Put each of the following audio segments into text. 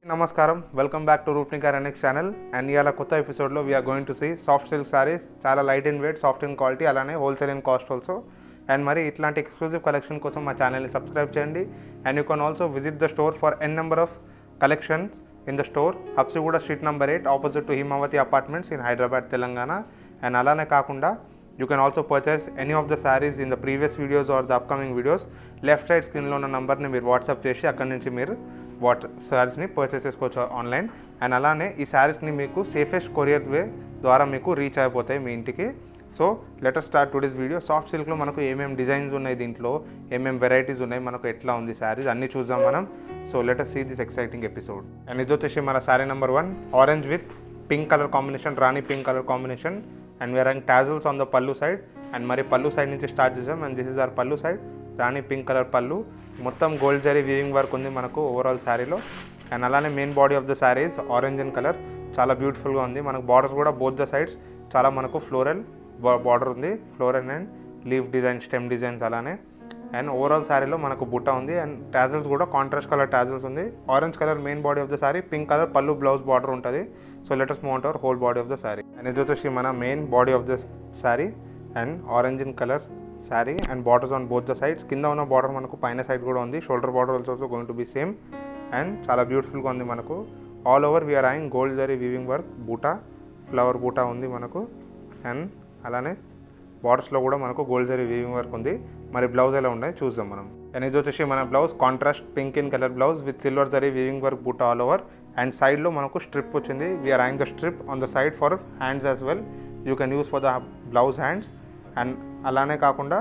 నమస్కారం welcome back to Roopnika రెనెక్స్ channel and ఇవాళ కొత్త ఎపిసోడ్లో we're going to see soft silk saris చాలా light in weight soft in quality అలానే wholesale in cost also and మరి ఇట్లాంటి ఎక్స్క్లూజివ్ కలెక్షన్ కోసం మా ఛానల్ని సబ్స్క్రైబ్ చేయండి and you can also visit the store for n number of collections in the store Habsiguda street number eight opposite to Himavathi apartments in Hyderabad Telangana and అలానే కాకుండా you can also purchase any of the saris in the previous videos or the upcoming videos left side స్క్రీన్లో ఉన్న నెంబర్ని మీరు WhatsApp చేసి అక్కడి నుంచి మీరు వాట్ శారీస్ని పర్చేస్ చేసుకోవచ్చు ఆన్లైన్ అండ్ అలానే ఈ శారీస్ని మీకు సేఫెస్ట్ కొరియర్ వే ద్వారా మీకు రీచ్ అయిపోతాయి మీ ఇంటికి so let's start today's video soft సిల్క్లో మనకు ఏమేమి డిజైన్స్ ఉన్నాయి దీంట్లో ఏమేమి వెరైటీస్ ఉన్నాయి మనకు ఎట్లా ఉంది శారీస్ అన్నీ చూద్దాం మనం so let's see this exciting episode and ఇది వచ్చేసి మన sari number one orange with pink colour combination rani pink colour combination and we're and tassels on the pallu side and మరి పల్లు సైడ్ నుంచి స్టార్ట్ చేసాం and this is our pallu side rani pink colour pallu మొత్తం gold zari weaving work ఉంది మనకు overall శారీలో and అలానే main body of the saris orange and colour చాలా బ్యూటిఫుల్గా ఉంది మనకు బార్డర్స్ కూడా బోత్ ద సైడ్స్ చాలా మనకు ఫ్లోరల్ బార్డర్ ఉంది floral and leaf design stem designs అలానే అండ్ ఓవరాల్ శారీలో మనకు బుట్ట ఉంది అండ్ టాజల్స్ కూడా కాంట్రాస్ట్ కలర్ టాజల్స్ ఉంది orange colour main body of the sari pink colour pallu blouse border ఉంటుంది so let's mount our whole body of the sari and ఇది వచ్చేసి మన main body of the sari and orange in colour sari and borders on both the sides కింద ఉన్న border మనకు పైన side కూడా ఉంది shoulder border also going to be same and చాలా బ్యూటిఫుల్గా ఉంది మనకు all over we're having gold zari weaving work buta flower buta ఉంది మనకు అండ్ అలానే బార్డర్స్లో కూడా మనకు గోల్డ్ జరీ వీవింగ్ వర్క్ ఉంది మరి బ్లౌజ్ ఎలా ఉన్నాయి చూద్దాం మనం అండ్ ఇది వచ్చేసి మన blouse contrast pink in colour blouse with silver zari weaving work buta all over and సైడ్లో మనకు స్ట్రిప్ వచ్చింది we're having the strip on the side for hands as well you can use for the blouse hands and అలానే కాకుండా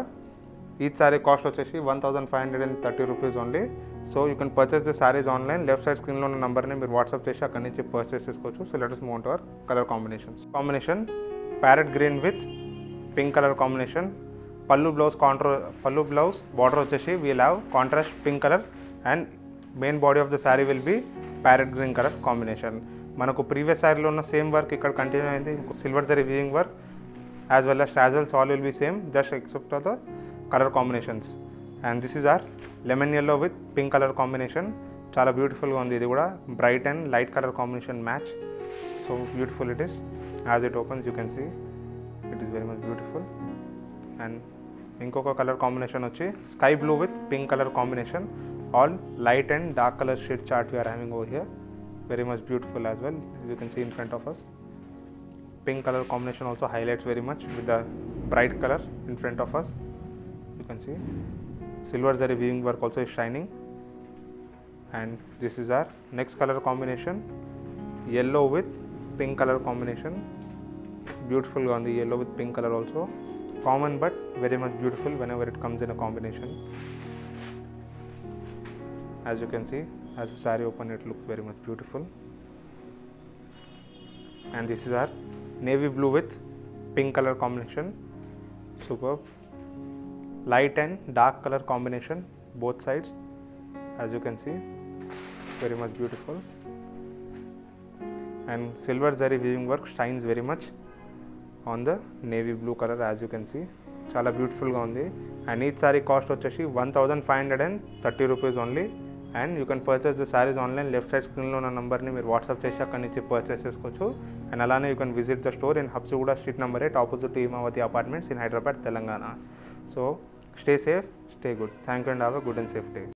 ఈ sari cost వచ్చేసి one thousand five hundred and thirty rupees only so you can purchase the saris online left side స్క్రీన్లో ఉన్న నెంబర్ని మీరు WhatsApp చేసి అక్కడి నుంచి పర్చేస్ చేసుకోవచ్చు so let's mount our colour combinations combination parrot green with pink colour combination pallu blouse కాంట్రో pallu blouse border వచ్చేసి we'll have contrast pink colour and main body of the sari will be parrot green colour combination మనకు previous శారీలో ఉన్న same work ఇక్కడ continue అయింది silver zari weaving work as well as tassels all will be same just except of the colour combinations and this is our lemon yellow with pink colour combination చాలా బ్యూటిఫుల్గా ఉంది ఇది కూడా bright and light colour combination match so beautiful it is as it opens you can see it is very much beautiful and ఇంకొక colour combination వచ్చి sky blue with pink colour combination all light and dark colour shade chart we're having over here very much beautiful as well you can see in front of us pink color combination also highlights very much with the bright color in front of us you can see silver zari weaving work also is shining and this is our next color combination yellow with pink color combination beautiful on the yellow with pink color also common but very much beautiful whenever it comes in a combination as you can see as the saree open it looks very much beautiful and this is our navy blue with pink color combination superb light and dark color combination both sides as you can see very much beautiful and silver zari weaving work shines very much on the navy blue color as you can see చాలా బ్యూటిఫుల్గా ఉంది and ఈ sari cost వచ్చేసి one thousand five hundred and thirty rupees only and you can purchase the saris online left side స్క్రీన్లో ఉన్న నెంబర్ని మీరు WhatsApp చేసి అక్కడి నుంచి పర్చేస్ చేసుకోవచ్చు అండ్ అలానే you can visit the store in Habsiguda street number eight opposite Himavathi apartments in Hyderabad Telangana so stay safe stay good thank you and have a good and safe day